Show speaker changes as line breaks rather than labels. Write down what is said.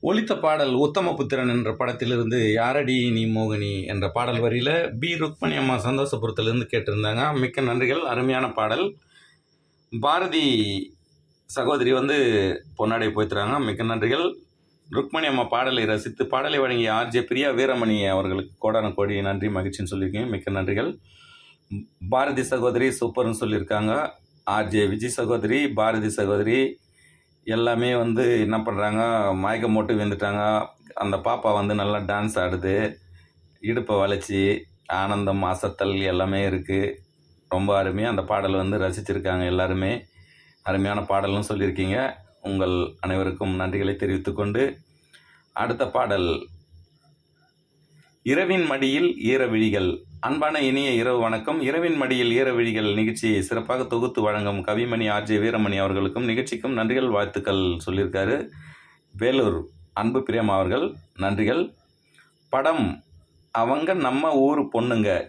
ஒலித்த பாடல் உத்தமபுத்திரன் என்ற படத்திலிருந்து யாரடி நீ மோகினி என்ற பாடல் வரியில் பி ருக்மணி அம்மா சந்தோஷபுரத்திலிருந்து கேட்டிருந்தாங்க மிக்க நன்றிகள் அருமையான பாடல் பாரதி சகோதரி வந்து பொன்னாடை போய்த்துறாங்க மிக்க நன்றிகள் ருக்மணி அம்மா பாடலை ரசித்து பாடலை வழங்கிய ஆர்ஜே பிரியா வீரமணி அவர்களுக்கு கோடான கோடி நன்றி மகிழ்ச்சின்னு சொல்லியிருக்கீங்க மிக்க நன்றிகள் பாரதி சகோதரி சூப்பர்னு சொல்லியிருக்காங்க ஆர்ஜே விஜய் சகோதரி பாரதி சகோதரி எல்லாமே வந்து என்ன பண்ணுறாங்க மயக்கம் போட்டு விழுந்துட்டாங்க அந்த பாப்பா வந்து நல்லா டான்ஸ் ஆடுது இடுப்பை வளைச்சி ஆனந்தம் அசத்தல் எல்லாமே இருக்குது ரொம்ப அருமையாக அந்த பாடல் வந்து ரசிச்சிருக்காங்க எல்லாருமே அருமையான பாடல்னு சொல்லியிருக்கீங்க உங்கள் அனைவருக்கும் நன்றிகளை தெரிவித்துக்கொண்டு அடுத்த பாடல் இரவின் மடியில் ஈர விழிகள் அன்பான இனிய இரவு வணக்கம் இரவின் மடியில் ஈர விழிகள் நிகழ்ச்சியை சிறப்பாக தொகுத்து வழங்கும் கவிமணி ஆர்ஜே வீரமணி அவர்களுக்கும் நிகழ்ச்சிக்கும் நன்றிகள் வாழ்த்துக்கள் சொல்லியிருக்காரு வேலூர் அன்பு பிரியம் அவர்கள் நன்றிகள் படம் அவங்க நம்ம ஊர் பொண்ணுங்க